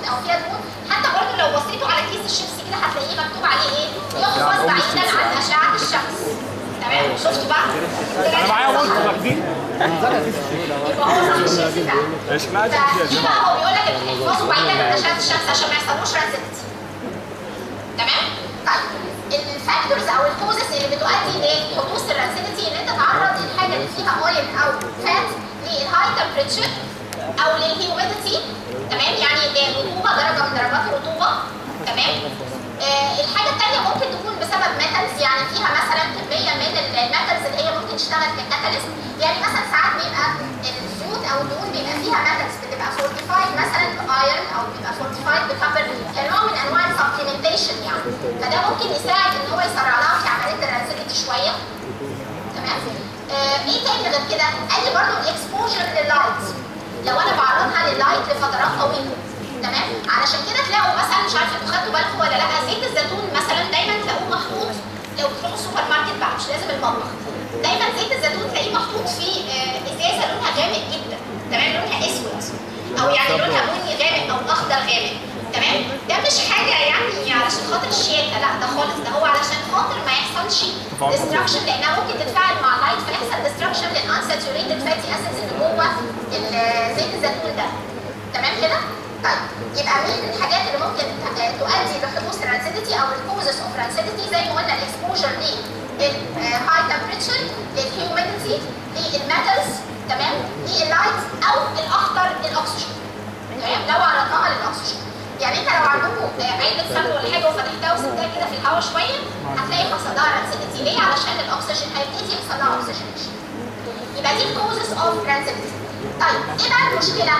شفتوا بقى؟ انا معايا مولت واخدين يبقى هو صح الشيء ده ماشي معاك فدي بقى هو بيقول لك احفظوا بعيدا عن اشعه الشمس عشان ما يحصلوش رانسيتي تمام؟ طيب الفاكتورز او الكوزز اللي بتؤدي لحدوث الرانسيتي ان انت تعرض الحاجه اللي فيها اويل او فات للهاي تمبريتشر او للهيوميديتي تمام يعني الرطوبه درجه من درجات الرطوبه تمام آه الحاجه الثانيه ممكن تكون بسبب ميتالز يعني فيها مثلا كميه من الميتالز اللي هي ممكن تشتغل ككاتاليست يعني مثلا ساعات بيبقى الزيوت او الدهون بيبقى فيها ميتالز بتبقى فورتيفايد مثلا بايرن او بيبقى فورتيفايد بكبر كنوع من انواع السبلمنتيشن يعني فده ممكن يساعد ان هو يسرع لها في عمليه الرانسيتي شويه تمام آه ايه تاني غير كده؟ قال لي برضه الاكسبوجر لللايت لو انا بعرضها لللايت لفترات طويله تمام علشان كده تلاقوا مثلا مش عارفه انتوا خدتوا بالكم ولا لا زيت الزيتون مثلا دايما تلاقوه محطوط لو بتروحوا السوبر ماركت بقى مش لازم المطبخ دايما زيت الزيتون تلاقيه محطوط في آه، ازازه لونها غامق جدا تمام لونها اسود او يعني لونها بني غامق او اخضر غامق تمام ده مش حاجه يعني علشان خاطر الشياكه لا ده خالص ده هو علشان خاطر ما يحصلش ديستراكشن لانها ممكن تتفاعل مع اللايت فيحصل ديستراكشن للانساتوريتد فاتي اسيدز اللي جوه ال- زيت الزيتون ده تمام كده؟ طيب يبقى مين الحاجات اللي ممكن ت- تؤدي لحدوث الرانسيديتي او الكوزز اوف رانسيديتي زي ما قلنا الاكسبوجر للهاي تمبريتشر للهيوميديتي للميتالز تمام لللايت او الاخطر الاكسجين تمام لو عرضناها للاكسجين يعني انت لو عندكم علبه سمن ولا حاجه وفتحتها وسبتها كده في الهواء شويه هتلاقي حصل لها رانسيديتي ليه؟ علشان الاكسجين هيبتدي يحصل لها اوكسجينيشن يبقى دي الكوزز اوف رانسيديتي طيب ايه بقى المشكله؟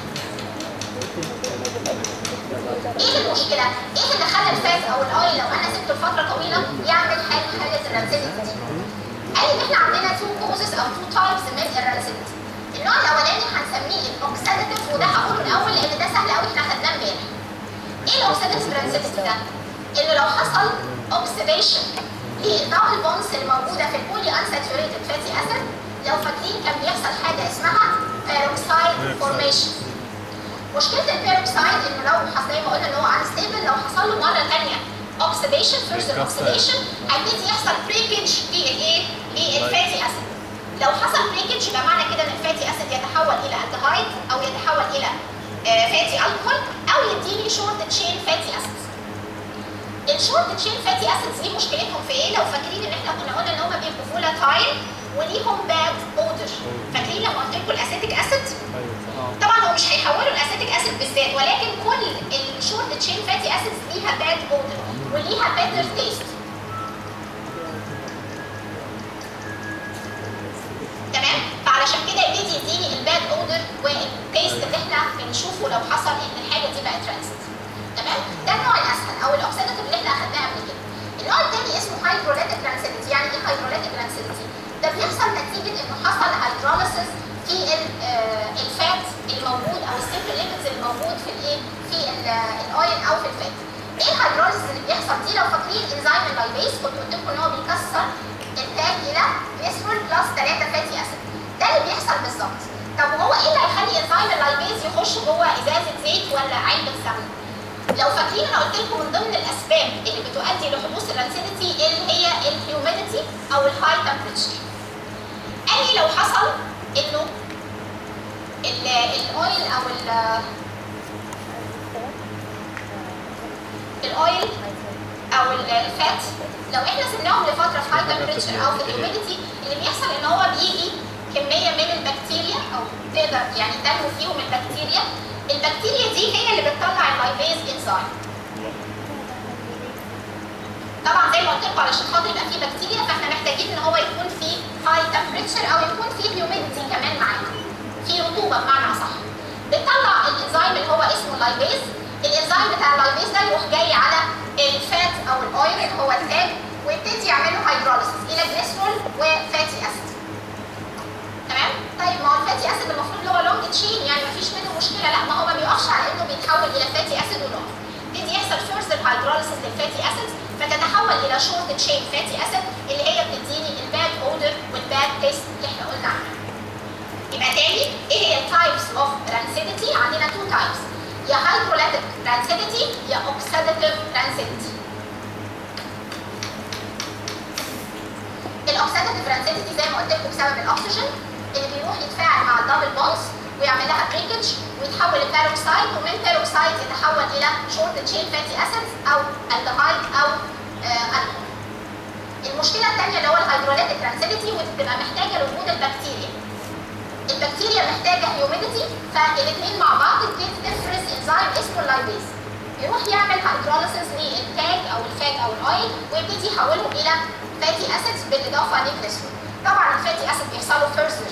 ايه المشكله؟ ايه اللي خلى الفات او الاويل لو انا سبته لفتره طويله يعمل حاله حاله الرانسيديتي دي؟ قال ان احنا عندنا تو كوزز او تو تايبس من الرانسيديتي. النوع الاولاني هنسميه الاوكسيداتيف وده هقوله الاول لان ده سهل قوي احنا خدناه امبارح. ايه الاوكسيداتيف رانسيديتي ده؟ انه لو حصل اوكسيديشن للدبل بونز الموجوده في البولي انساتوريتد فاتي اسيد لو فاكرين كان بيحصل حاجه اسمها بيروكسايد فورميشن. مشكله البيروكسايد انه لو حصل زي ما قلنا ان هو انستيبل لو حصل له مره ثانيه اوكسيديشن فيرزر اوكسيديشن هيبتدي يحصل بريكج للايه؟ للفاتي اسيد. لو حصل بريكج يبقى معنى كده ان الفاتي اسيد يتحول الى الدهايد او يتحول الى آه، فاتي الكحول او يديني شورت تشين فاتي اسيد. الشورت تشين فاتي اسيدز دي مشكلتهم في ايه؟ لو فاكرين ان احنا كنا قلنا ان هم بيبقوا فولاتايل وليهم باد اودر. فاكرين لما قلت لكم الاسيتيك اسيد؟ طبعا هو مش هيحولوا الاسيتيك اسيد بالذات ولكن كل الشورت تشين فاتي اسيدز ليها باد اودر وليها بيتر تيست. تمام؟ فعلشان كده يبتدي يديني الباد اودر والتيست اللي احنا بنشوفه لو حصل ان الحاجه دي بقت رانسد. تمام؟ ده النوع الاسهل او الاوكسيداتيف اللي احنا اخدناه قبل كده. النوع الثاني اسمه هيدروليتيك رانسيديتي، يعني ايه هيدروليتيك رانسيديتي؟ ده بيحصل نتيجه انه حصل هيدروليسيس في ال- آه، الفات الموجود او السيمبل ليبيدز الموجود في الايه؟ في ال- آه، الاويل او في الفات. ايه الهيدروليسيس اللي بيحصل دي لو فاكرين انزيم اللايبيز كنت قلت لكم ان هو بيكسر التاج الى جليسرول بلس 3 فاتي اسيد. ده اللي بيحصل بالظبط. طب وهو ايه اللي هيخلي انزيم اللايبيز يخش جوه ازازه زيت ولا علبه سمن؟ لو فاكرين انا قلت لكم من ضمن الاسباب اللي بتؤدي لحدوث الرانسيديتي اللي هي الهيوميديتي او الهاي تمبريتشر. قال لي لو حصل انه ال- الاويل او ال الاويل او ال- الفات لو احنا سيبناهم لفتره في هاي تمبريتشر او في الهيوميديتي اللي بيحصل ان هو بيجي كميه من البكتيريا او تقدر يعني تنمو فيهم البكتيريا البكتيريا دي هي اللي بتطلع اللايبيز انزيم طبعا زي ما قلت لكم علشان خاطر يبقى فيه بكتيريا فاحنا محتاجين ان هو يكون فيه هاي تمبريتشر او يكون فيه هيوميديتي كمان معاه في رطوبه بمعنى اصح بتطلع الانزيم اللي هو اسمه اللايبيز الانزيم بتاع اللايبيز ده يروح جاي على الفات او الاويل اللي هو التاج ويبتدي يعمل له هيدروليسيس الى جليسرول وفاتي اسيد تمام طيب ما هو الفاتي اسيد المفروض اللي هو لونج تشين يعني مفيش منه مشكله لا ما هو ما بيقفش على انه بيتحول الى فاتي اسيد ولونج يبتدي يحصل فيرزر هيدروليسيس للفاتي اسيد فتتحول الى شورت تشين فاتي اسيد اللي هي بتديني الباد اودر والباد تيست اللي احنا قلنا عنها يبقى تاني ايه هي التايبس اوف رانسيديتي عندنا تو تايبس يا هيدروليتيك رانسيديتي يا اوكسيداتيف رانسيديتي اوكسيداتيف رانسيتي زي ما قلت لكم بسبب الاكسجين اللي بيروح يتفاعل مع الدبل بونز ويعمل لها بريكج ويتحول لبيروكسايد ومن بيروكسايد يتحول الى شورت تشين فاتي اسيدز او الدهايد او آه الكحول. المشكله الثانيه اللي هو الهيدروليتيك رانسيتي ودي بتبقى محتاجه لوجود البكتيريا. البكتيريا محتاجه هيوميديتي فالاثنين مع بعض بتبتدي تفرز انزيم اسمه اللايبيز. يروح يعمل هيدروليسيس للتاج او الفات او الاويل ويبتدي يحولهم الى فاتي اسيدز بالاضافه للجليسرول. طبعا الفاتي اسيد بيحصل له فيرست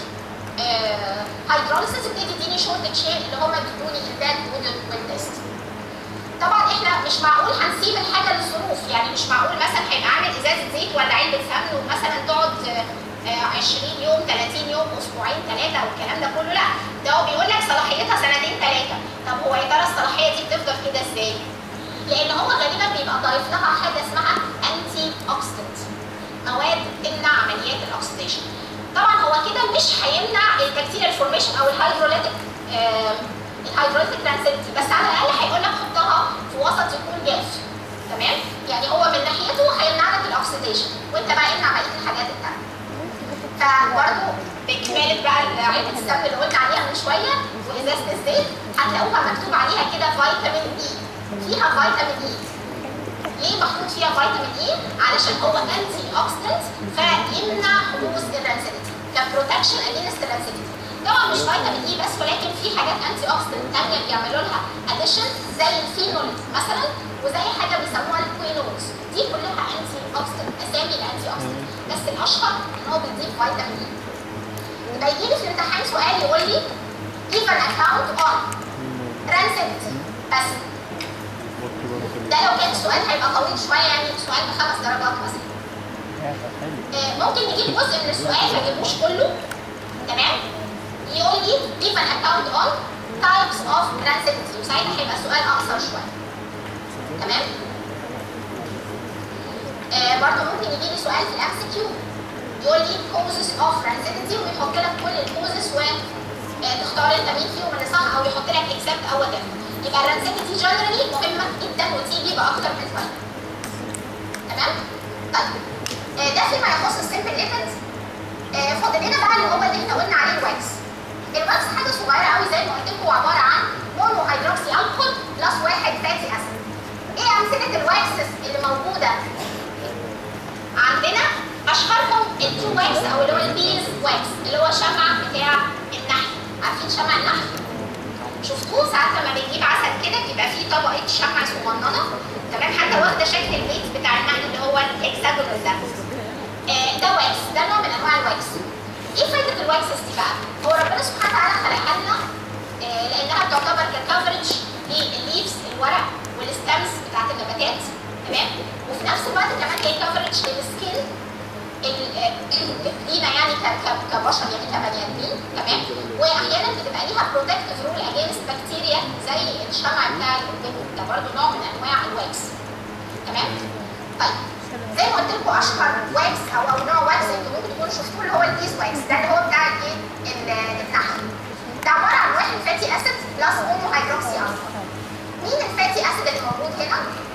هيدروليسيس يبتدي يديني شورت تشين اللي هم بيدوني الباد والتست. طبعا احنا مش معقول هنسيب الحاجه للظروف يعني مش معقول مثلا هيبقى عامل ازازه زيت ولا علبه سمن ومثلا تقعد آه، 20 يوم 30 يوم اسبوعين ثلاثه والكلام ده كله لا ده هو بيقول لك صلاحيتها سنتين ثلاثه طب هو يا ترى الصلاحيه دي بتفضل كده ازاي؟ لان هو غالبا بيبقى ضايف لها حاجه اسمها انتي اوكسيدنت مواد تمنع عمليات الاكسديشن طبعا هو كده مش هيمنع البكتيريا فورميشن او الهيدروليتيك الهيدروليتيك ترانسيتي بس على الاقل هيقول لك حطها في وسط يكون جاف تمام يعني هو من ناحيته هيمنع لك الاكسديشن وانت بقى امنع بقيه الحاجات الثانيه فبرضه بكمالة بقى علبة السمن اللي قلنا عليها من شوية وإزازة الزيت هتلاقوها مكتوب عليها كده فيتامين إي فيها فيتامين إي ليه محطوط فيها فيتامين إي؟ علشان هو أنتي أوكسيدنت فيمنع حدوث الرانسيتي كبروتكشن أجينست الرانسيتي طبعا مش فيتامين إي بس ولكن في حاجات أنتي أوكسيدنت تانية بيعملوا لها أديشن زي الفينول مثلا وزي حاجة بيسموها الكوينولز دي كلها أنتي أوكسيدنت أسامي الأنتي أوكسيدنت بس الأشهر إن هو بيضيف فيتامين إي يبقى يجي لي في الامتحان سؤال يقول لي give an account on rancidity بس ده لو كان السؤال هيبقى طويل شويه يعني سؤال بخمس درجات مثلا آه، ممكن نجيب جزء من السؤال ما نجيبوش كله تمام يقول لي give an account on types of rancidity وساعتها هيبقى السؤال اقصر شويه تمام آه برضه ممكن يجي لي سؤال في الام سي كيو يقول لي causes of rancidity ويحط لك كل الكوزز وتختار انت مين فيهم اللي صح او يحط لك except او whatever يبقى الرانسيتي جنرالي مهمه جدا وتيجي باكتر من فايده تمام طيب آه ده فيما يخص السمبل ليبيدز آه فاضل لنا بقى اللي هو اللي احنا قلنا عليه الواكس الواكس حاجه صغيره قوي زي ما قلت لكم هو عباره عن مونو هيدروكسي الكحول بلس واحد فاتي اسيد ايه امثله الواكسز اللي موجوده عندنا اشهرهم التو واكس او اللي هو البيز واكس اللي هو شمع بتاع النحل عارفين شمع النحل شفتوه ساعات لما بنجيب عسل كده بيبقى فيه طبقه شمع صغننه تمام حتى واخده شكل البيت بتاع النحل اللي هو الهكساجونال ده آه ده واكس ده نوع من انواع الواكس ايه فايده الواكسز دي بقى هو ربنا سبحانه وتعالى خلقها لنا آه لانها بتعتبر ككفرج للليفز الورق والستامز بتاعت النباتات تمام وفي نفس الوقت كمان هي كفرج للسكين لينا يعني كبشر يعني كبني ادمين تمام واحيانا بتبقى ليها بروتكتيف رول اجينست بكتيريا زي الشمع بتاع الجبن ده برضه نوع من انواع الواكس تمام طيب زي ما قلت لكم اشهر واكس او او نوع واكس انتوا ممكن تكونوا شفتوه اللي هو البيس واكس ده اللي هو بتاع الايه النحل ده عباره عن واحد فاتي اسيد بلس مونو هيدروكسي الفا مين الفاتي اسيد اللي موجود هنا؟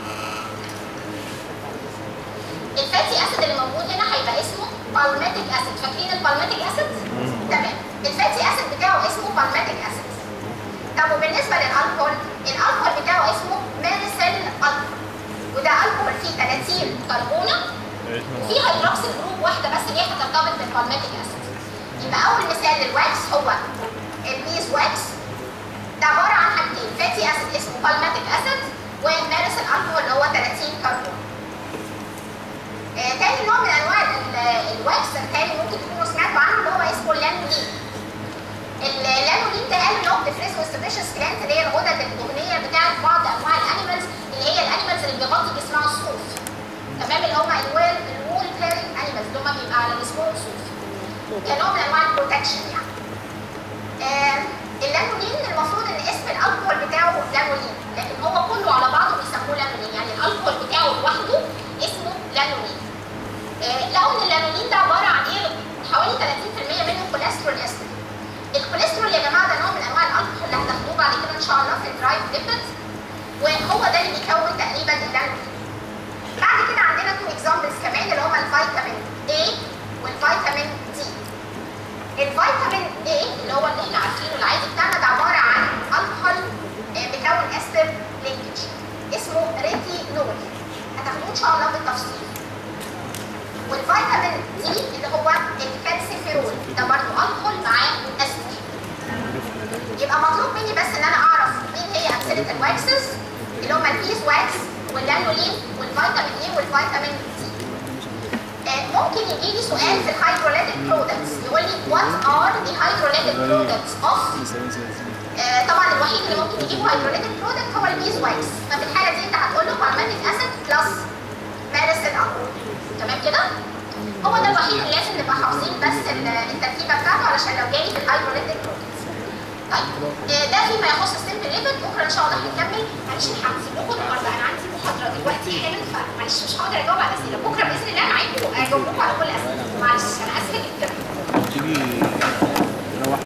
الفاتي اسيد اللي موجود هنا هيبقى اسمه بالماتيك اسيد فاكرين البالماتيك اسيد تمام الفاتي اسيد بتاعه اسمه بالماتيك اسيد طب وبالنسبه للالكول الالكول بتاعه اسمه ميريسيل الكول وده الكول فيه 30 كربونه وفيه هيدروكسيل جروب واحده بس اللي هي هترتبط بالبالماتيك اسيد يبقى اول مثال للواكس هو البيز واكس ده عباره عن حاجتين فاتي اسيد اسمه بالماتيك اسيد وميريسيل الكول اللي هو 30 كربون آه تاني نوع من انواع الواكس التاني ممكن تكونوا سمعتوا عنه اللي هو اسمه اللانولين. اللانولين ده قال ان هو بتفرزه السبيشس جلاند اللي هي الغدد الدهنيه بتاعت بعض انواع الانيمالز اللي هي الانيمالز اللي بيغطي جسمها الصوف. تمام اللي هم الويل الوول بلارينج انيمالز اللي هم بيبقى على جسمهم صوف. كنوع من انواع البروتكشن يعني. آه اللانولين المفروض ان اسم الالكول بتاعه لانولين لكن هو كله على بعضه بيسموه لانولين يعني الالكول بتاعه لوحده اسمه لانولين. آه لقوا ان اللانولين ده عباره عن ايه؟ حوالي 30% منه كوليسترول استر. الكوليسترول يا جماعه ده نوع من انواع الالكحول اللي هتاخدوه بعد كده ان شاء الله في الدرايف ليبيدز وهو ده اللي بيكون تقريبا اللانولين. بعد كده عندنا تو اكزامبلز كمان اللي هما الفيتامين A والفيتامين دي الفيتامين A اللي هو اللي احنا عارفينه العادي بتاعنا ده عباره عن الكحول آه، بيكون استر لينكج اسمه ريتينول هتاخدوه ان شاء الله بالتفصيل والفيتامين دي اللي هو الكالسيفيرول ده برضه الكحول معاه استر يبقى مطلوب مني بس ان انا اعرف مين هي امثله الواكسز اللي هم البيز واكس واللانولين والفيتامين اي والفيتامين دي آه، ممكن يجي لي سؤال في الهيدروليتد برودكتس يقول لي وات ار ذا هيدروليتد برودكتس اوف طبعا الوحيد اللي ممكن يجيبه هيدروليتد برودكت هو البيز واكس ففي الحاله دي انت هتقول له بالمانيك اسيد بلس مارسل الكحول تمام كده؟ هو ده الوحيد اللي لازم نبقى حافظين بس ال- التركيبه بتاعته علشان لو جالي في الهيدروليتد برودكتس طيب آه، ده فيما يخص السيمبل ليفل بكره ان شاء الله هنكمل معلش انا هسيبكم النهارده انا عندي محاضره دلوقتي حالا فمعلش مش هقدر اجاوب على الاسئله بكره باذن الله انا عايزكم اجاوب لكم على كل الاسئله معلش انا اسفه جدا